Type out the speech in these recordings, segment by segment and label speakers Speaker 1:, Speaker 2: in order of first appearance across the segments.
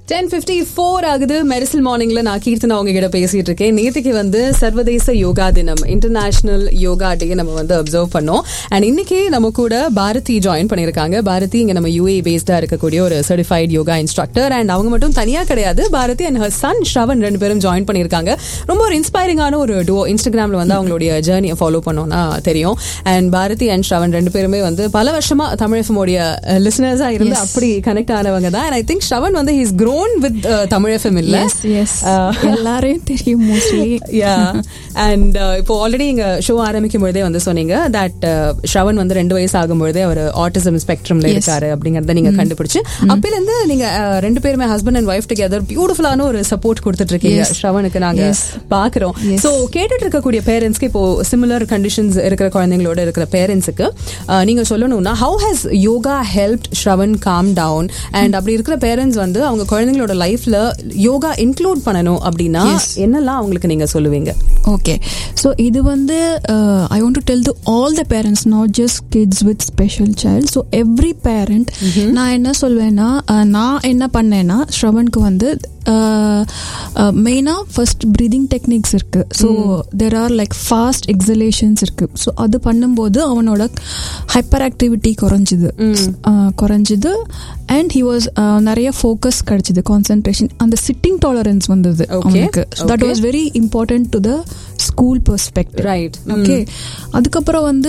Speaker 1: Ten fifty four ஆகுது மெரிசல் மார்னிங்ல நான் கீர்த்தனா அவங்க கிட்ட பேசிட்டு இருக்கேன் நேற்றுக்கு வந்து சர்வதேச யோகா தினம் இன்டர்நேஷனல் யோகா டே நம்ம வந்து அப்சர்வ் பண்ணோம் அண்ட் இன்னைக்கு நம்ம கூட பாரதி ஜாயின் பண்ணியிருக்காங்க பாரதி இங்க நம்ம யூஏ பேஸ்டா இருக்கக்கூடிய ஒரு சர்டிஃபைட் யோகா இன்ஸ்ட்ரக்டர் அண்ட் அவங்க மட்டும் தனியா கிடையாது Bharathi and her son Shravan ரெண்டு பேரும் ஜாயின் பண்ணியிருக்காங்க ரொம்ப ஒரு இன்ஸ்பைரிங்கான ஒரு டோ இன்ஸ்டாகிராம்ல வந்து அவங்களுடைய ஜேர்னியை ஃபாலோ பண்ணோம்னா தெரியும் அண்ட் பாரதி அண்ட் ஷ்ரவன் ரெண்டு பேருமே வந்து பல வருஷமா தமிழ் எஃப்எம்மோடைய லிசனர்ஸா இருந்து அப்படி கனெக்ட் ஆனவங்க தான் அண்ட் ஐ திங்க் ஷ்ரவன் வந்து he's grown with Tamil FM இல்ல
Speaker 2: எஸ் எஸ் எல்லாரையும் தெரியும் மோஸ்ட்லி
Speaker 1: யா அண்ட் இப்போ ஆல்ரெடி இங்க ஷோ ஆரம்பிக்கும் பொழுதே வந்து சொன்னீங்க தட் ஷ்ரவன் வந்து ரெண்டு வயசு ஆகும் பொழுதே அவர் ஆட்டிசம் ஸ்பெக்ட்ரம்ல
Speaker 2: Yes.
Speaker 1: இருக்காரு அப்படிங்கறத நீங்க கண்டுபிடிச்சு அப்பையில இருந்து நீங்க uh, ரெண்டு பேருமே ஹஸ்பண்ட் அண்ட் ஒய்ஃப் டுகெதர் பியூட்டிஃபுல்லான ஒரு சப்போர்ட் கொடுத்துட்டு இருக்கீங்க
Speaker 2: Yes.
Speaker 1: ஷ்ரவனுக்கு நாங்க
Speaker 2: Yes.
Speaker 1: பாக்குறோம்
Speaker 2: Yes.
Speaker 1: சோ கேட்டுட்டு இருக்கக்கூடிய பேரண்ட்ஸ்க்கு இப்போ சிமிலர் கண்டிஷன்ஸ் இருக்கிற குழந்தைங்களோட இருக்கிற பேரண்ட்ஸுக்கு நீங்க சொல்லணும்னா how has yoga help Shravan calm down and அப்படி இருக்கிற பேரண்ட்ஸ் வந்து அவங்க குழந்தைங்களோட லைஃப்ல யோகா இன்க்ளூட் பண்ணணும் அப்படின்னா
Speaker 2: Yes.
Speaker 1: என்னெல்லாம் அவங்களுக்கு நீங்க சொல்லுவீங்க
Speaker 2: ஓகே ஸோ இது வந்து I want to tell to all the parents not just kids with special child so every parent நான் என்ன சொல்வேன்னா uh, நான் என்ன பண்ணேன்னா ஸ்ரவனுக்கு வந்து மெயினாக ஃபர்ஸ்ட் ப்ரீதிங் டெக்னிக்ஸ் இருக்கு so there are like fast exhalations இருக்கு ஸோ அது பண்ணும்போது அவனோட ஹைப்பர் ஆக்டிவிட்டி குறைஞ்சிது Uh, குறைஞ்சிது அண்ட் ஹி வாஸ் நிறைய ஃபோக்கஸ் கிடைச்சிது கான்சென்ட்ரேஷன் அந்த சிட்டிங் டாலரன்ஸ் வந்தது
Speaker 1: Okay.
Speaker 2: அவனுக்கு that
Speaker 1: Okay.
Speaker 2: Was very important to the school perspective
Speaker 1: right
Speaker 2: okay அதுக்கப்புறம் வந்து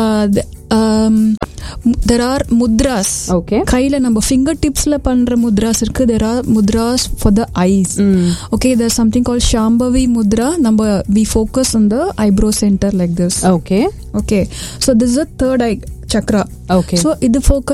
Speaker 2: தெர் ஆர் முத்ராஸ்
Speaker 1: ஓகே
Speaker 2: கையில நம்ம ஃபிங்கர் டிப்ஸ்ல பண்ற முத்ராஸ் இருக்கு there are mudras for the eyes okay there something call Shambhavi mudra நம்ம we focus on the eyebrow centre like this
Speaker 1: okay
Speaker 2: okay so this a third eye chakra
Speaker 1: okay
Speaker 2: so இது focus